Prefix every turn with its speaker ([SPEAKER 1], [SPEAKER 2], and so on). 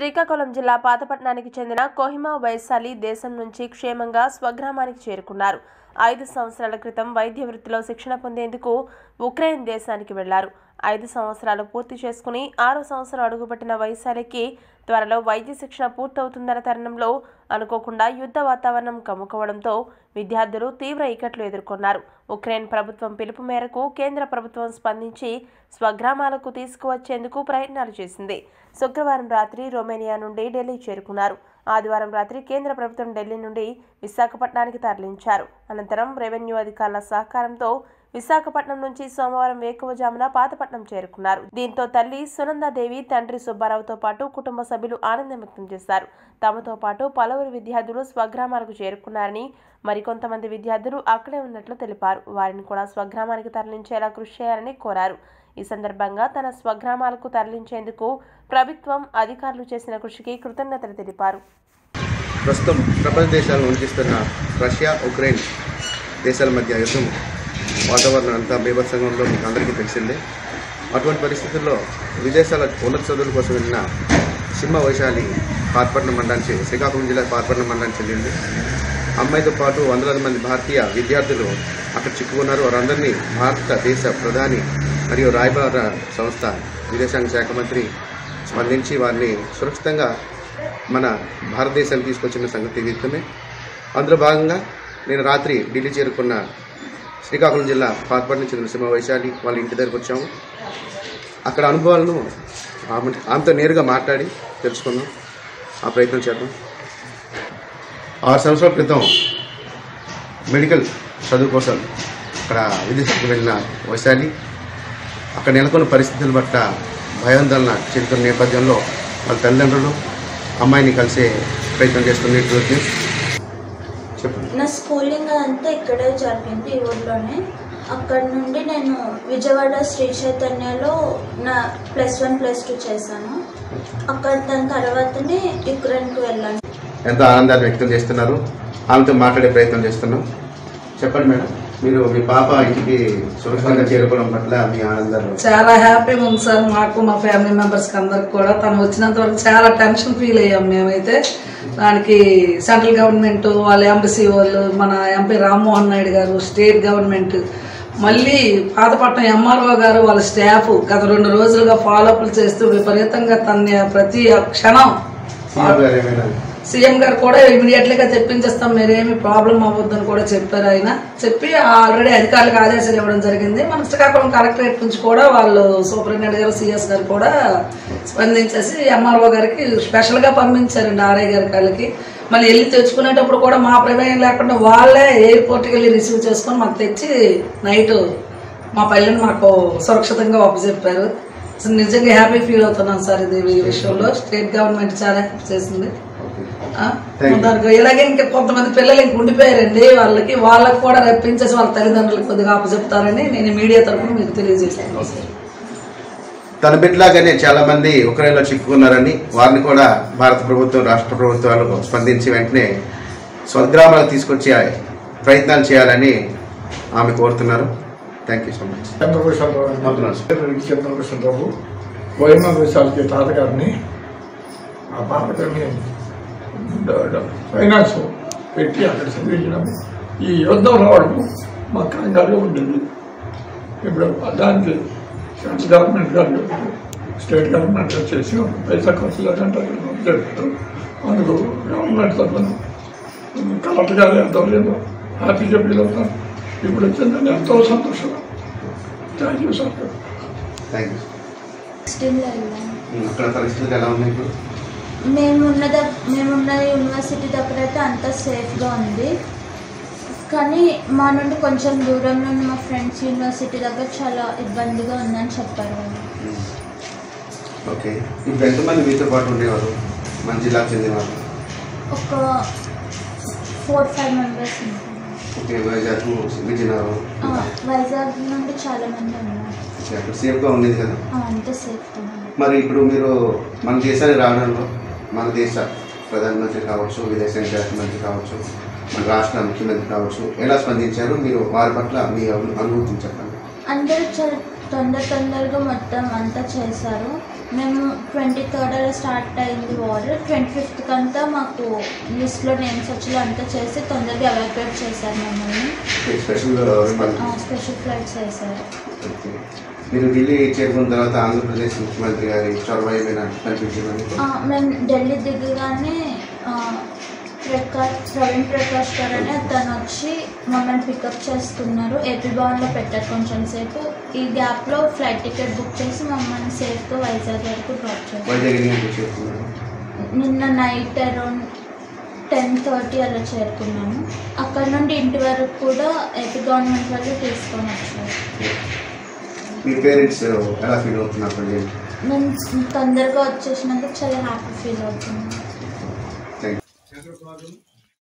[SPEAKER 1] శ్రీకాకుళం జిల్లా పాతపట్నానికి చెందిన కోహిమా వైశాలి దేశం నుంచి క్షేమంగా స్వగ్రామానికి చేరుకున్నారు ఐదు సంవత్సరాల క్రితం వైద్య వృత్తిలో శిక్షణ పొందేందుకు ఉక్రెయిన్ దేశానికి వెళ్లారు ఐదు సంవత్సరాలు పూర్తి చేసుకుని ఆరో సంవత్సరం అడుగుపెట్టిన వైశాలికి త్వరలో వైద్య శిక్షణ పూర్తవుతుందన్న తరుణంలో అనుకోకుండా యుద్ధ వాతావరణం కమ్ముకోవడంతో విద్యార్థులు తీవ్ర ఇక్కట్లు ఎదుర్కొన్నారు ఉక్రెయిన్ ప్రభుత్వం పిలుపు మేరకు కేంద్ర ప్రభుత్వం స్పందించి స్వగ్రామాలకు తీసుకువచ్చేందుకు ప్రయత్నాలు చేసింది శుక్రవారం రాత్రి రొమేనియా నుండి ఢిల్లీ చేరుకున్నారు ఆదివారం రాత్రి కేంద్ర ప్రభుత్వం ఢిల్లీ నుండి విశాఖపట్నానికి తరలించారు అనంతరం రెవెన్యూ అధికారుల సహకారంతో విశాఖపట్నం నుంచి సోమవారం వేకువజామున పాతపట్నం చేరుకున్నారు దీంతో తల్లి సునందాదేవి తండ్రి సుబ్బారావుతో పాటు కుటుంబ సభ్యులు ఆనందం వ్యక్తం చేశారు తమతో పాటు పలువురు విద్యార్థులు స్వగ్రామాలకు చేరుకున్నారని మరికొంతమంది విద్యార్థులు అక్కడే ఉన్నట్లు తెలిపారు వారిని కూడా స్వగ్రామానికి తరలించేలా కృషి చేయాలని కోరారు ఈ సందర్భంగా తన స్వగ్రామాలకు తరలించేందుకు ప్రభుత్వం అధికారులు చేసిన కృషికి కృతజ్ఞతలు తెలిపారు
[SPEAKER 2] ప్రస్తుతం ప్రపంచ దేశాలను ఉనికిస్తున్న రష్యా ఉక్రెయిన్ దేశాల మధ్య యుద్ధం వాతావరణం అంతా బీభత్సంగా ఉందో మీకు అందరికీ తెలిసిందే అటువంటి పరిస్థితుల్లో విదేశాల ఉన్నత చదువుల కోసం వెళ్ళిన సింహ వైశాలి పాతపట్నం మండలానికి శ్రీకాకుళం జిల్లా పాతపట్నం మండలానికి చెందింది అమ్మాయితో పాటు వందలాది మంది భారతీయ విద్యార్థులు అక్కడ చిక్కుకున్నారు వారందరినీ భారతదేశ ప్రధాని మరియు రాయబార సంస్థ విదేశాంగ శాఖ మంత్రి స్పందించి వారిని సురక్షితంగా మన భారతదేశానికి తీసుకొచ్చిన సంగతి విదితమే అందులో భాగంగా నేను రాత్రి ఢిల్లీ చేరుకున్న శ్రీకాకుళం జిల్లా పాతపట్నం చెందిన సింహ వైశాలి వాళ్ళ ఇంటి దగ్గరకు వచ్చాము అక్కడ అనుభవాలను ఆమె ఆమెతో నేరుగా మాట్లాడి తెలుసుకుందాం ఆ ప్రయత్నం చేద్దాం ఆరు సంవత్సరాల క్రితం మెడికల్ చదువు కోసం అక్కడ విదేశాలకు వెళ్ళిన వైశాలి అక్కడ నెలకొన్న పరిస్థితుల పట్ల భయాందోళన చెందుతున్న నేపథ్యంలో వాళ్ళ తల్లిదండ్రులు అమ్మాయిని కలిసే ప్రయత్నం చేస్తున్నట్టు న్యూస్ చెప్పండి
[SPEAKER 3] నా స్కూలింగ్ అంతా ఇక్కడే జరిగింది ఈ ఊర్లోనే అక్కడ నుండి నేను విజయవాడ శ్రీ చైతన్యలో నా ప్లస్ వన్ ప్లస్ టూ చేశాను అక్కడ దాని తర్వాతనే యుక్రెయిన్కి వెళ్ళాను
[SPEAKER 2] ఎంతో ఆనందాన్ని వ్యక్తం చేస్తున్నారు ఆమెతో మాట్లాడే ప్రయత్నం చేస్తున్నాం చెప్పండి మేడం మీరు మీ పాప ఇంటికి సురక్షితంగా చేరుకోవడం పట్ల మీ ఆనందాలు
[SPEAKER 4] చాలా హ్యాపీగా ఉంది సార్ మాకు మా ఫ్యామిలీ మెంబర్స్కి అందరికి కూడా తను వచ్చినంత వరకు చాలా టెన్షన్ ఫీల్ అయ్యాం మేమైతే దానికి సెంట్రల్ గవర్నమెంట్ వాళ్ళ ఎంబసీ వాళ్ళు మన ఎంపీ రామ్మోహన్ నాయుడు గారు స్టేట్ గవర్నమెంట్ మళ్ళీ పాతపట్నం ఎంఆర్ఓ గారు వాళ్ళ స్టాఫ్ గత రెండు రోజులుగా ఫాలోఅప్లు చేస్తూ విపరీతంగా తన ప్రతి క్షణం
[SPEAKER 2] సీఎం గారు ఏమైనా
[SPEAKER 4] సీఎం గారు కూడా ఇమీడియట్ గా తెప్పించేస్తాం మీరేమి ప్రాబ్లం అవ్వద్దని కూడా చెప్పారు ఆయన చెప్పి ఆల్రెడీ అధికారులకు ఆదేశాలు ఇవ్వడం జరిగింది మన శ్రీకాకుళం కలెక్టరేట్ నుంచి కూడా వాళ్ళు సూపరింటెండెంట్ గారు సిఎస్ గారు కూడా స్పందించేసి ఎంఆర్ఓ గారికి స్పెషల్ గా పంపించారండి ఆర్ఐ గారి కాళ్ళకి మళ్ళీ వెళ్ళి తెచ్చుకునేటప్పుడు కూడా మా ప్రమేయం లేకుండా వాళ్ళే ఎయిర్పోర్ట్కి వెళ్ళి రిసీవ్ చేసుకొని మాకు తెచ్చి నైట్ మా పల్లెని మాకు సురక్షితంగా చెప్పారు అసలు నిజంగా హ్యాపీ ఫీల్ అవుతున్నాం సార్ ఇది ఈ విషయంలో స్టేట్ గవర్నమెంట్ చాలా హెల్ప్ చేసింది ఆ,
[SPEAKER 2] Thank you.
[SPEAKER 4] దానికి ఇలాగే ఇంకా కొంతమంది పిల్లలు ఇంక ఉండిపోయారండి వాళ్ళకి వాళ్ళకి కూడా రప్పించేసి వాళ్ళ తల్లిదండ్రులకు కొద్దిగా అప్పచెప్తారని నేను మీడియా తరఫున మీకు తెలియజేస్తాను సార్
[SPEAKER 2] తన బిడ్డలాగానే చాలా మంది ఉక్రెయిన్లో చిక్కుకున్నారని వారిని కూడా భారత ప్రభుత్వం రాష్ట్ర ప్రభుత్వాలు స్పందించి వెంటనే స్వగ్రామాలకు తీసుకొచ్చే ప్రయత్నాలు చేయాలని ఆమె కోరుతున్నారు thank you so much
[SPEAKER 5] Chandrabhushanarao
[SPEAKER 2] అవుతున్నాను సార్.
[SPEAKER 5] పేరు చంద్రభూషణరావు వైమ విశాలకి తాతగారిని ఆ తాతగారిని డ- డ- ఫైనాన్స్ పెట్టి అక్కడ చదివించడం ఈ యుద్ధం రావడం మా కంగారులో ఉండేది ఇప్పుడు దానికి సెంట్రల్ గవర్నమెంట్ గారు స్టేట్ గవర్నమెంట్ వచ్చేసి పైసా ఖర్చు లేదంటే చెప్పారు అందుకు గవర్నమెంట్ తరఫున కలెక్టర్ గారు ఎంతో లేదు హ్యాపీ చెప్పి అవుతాను ఇప్పుడు వచ్చిందని ఎంతో సంతోషం thank you sir
[SPEAKER 2] thank you
[SPEAKER 3] సిక్స్టీన్లో వెళ్ళాను
[SPEAKER 2] అక్కడ పరిస్థితులు ఎలా ఉన్నాయి ఇప్పుడు
[SPEAKER 3] మేమున్న దగ్ మేమున్న యూనివర్సిటీ దగ్గర అయితే అంతా సేఫ్గా ఉంది కానీ మా నుండి కొంచెం దూరంలో ఉన్న మా ఫ్రెండ్స్ యూనివర్సిటీ దగ్గర చాలా ఇబ్బందిగా ఉందని చెప్పారు వాళ్ళు
[SPEAKER 2] ఓకే ఇప్పుడు ఎంతమంది మీతో పాటు ఉండేవారు మన జిల్లాకు చెందినవారు
[SPEAKER 3] ఒక ఫోర్ ఫైవ్ మెంబర్స్ ఉంటారు
[SPEAKER 2] ఓకే వైజాగ్ విజయనగరం
[SPEAKER 3] ఆ, వైజాగ్ నుండి చాలా మంది ఉన్నారు
[SPEAKER 2] ఓకే, అక్కడ సేఫ్గా ఉండేది కదా
[SPEAKER 3] ఆ, అంతా సేఫ్గా ఉంది
[SPEAKER 2] మరి ఇప్పుడు మీరు మన దేశానికి రావడంలో మన దేశ ప్రధానమంత్రి కావచ్చు విదేశాంగ శాఖ మంత్రి కావచ్చు మన రాష్ట్ర ముఖ్యమంత్రి కావచ్చు ఎలా స్పందించారు మీరు వారి పట్ల మీ అను- అనుభూతిని చెప్పండి
[SPEAKER 3] అందరూ చాలా తొందర తొందరగా మొత్తం అంతా చేశారు మేము ట్వంటీ థర్డ్ అలా స్టార్ట్ అయింది వార్ ట్వంటీ ఫిఫ్త్ అంతా మాకు లిస్ట్లో నేమ్స్ వచ్చి అంతా చేసి తొందరగా ఎవాక్యుయేట్ చేశారు మమ్మల్ని
[SPEAKER 2] స్పెషల్
[SPEAKER 3] ఆ, స్పెషల్ ఫ్లైట్స్ వేశారు
[SPEAKER 2] ఓకే. మీరు ఢిల్లీ చేరుకున్న తర్వాత ఆంధ్రప్రదేశ్ ముఖ్యమంత్రి గారి చొరవ ఏమైనా కనిపించిందా మీకు
[SPEAKER 3] ఆ, మేము ఢిల్లీ దిగగానే ఆ, ప్రకాష్ ప్రవీణ్ ప్రకాష్ గారు అని అతను వచ్చి మమ్మల్ని పికప్ చేసుకున్నారు ఏపీ భవన్లో పెట్టారు కొంచెం సేపు ఈ గ్యాప్లో ఫ్లైట్ టికెట్ బుక్ చేసి మమ్మల్ని సేఫ్గా వైజాగ్ వరకు డ్రాప్ చేశారు
[SPEAKER 2] వైజాగ్ ఎన్ని గంటలకు చేరుకున్నారు
[SPEAKER 3] నిన్న నైట్ అరౌండ్ టెన్ థర్టీ అలా చేరుకున్నాము అక్కడ నుండి ఇంటి వరకు కూడా ఏపీ గవర్నమెంట్ వాళ్ళు తీసుకొని వచ్చారు
[SPEAKER 2] మీ పేరెంట్స్ ఎలా ఫీల్ అవుతున్నారు ప్రజెంట్
[SPEAKER 3] నేను తొందరగా వచ్చేసినందుకు చాలా హ్యాపీ ఫీల్ అవుతున్నాను
[SPEAKER 2] థ్యాంక్ యూ
[SPEAKER 5] చంద్రబాబు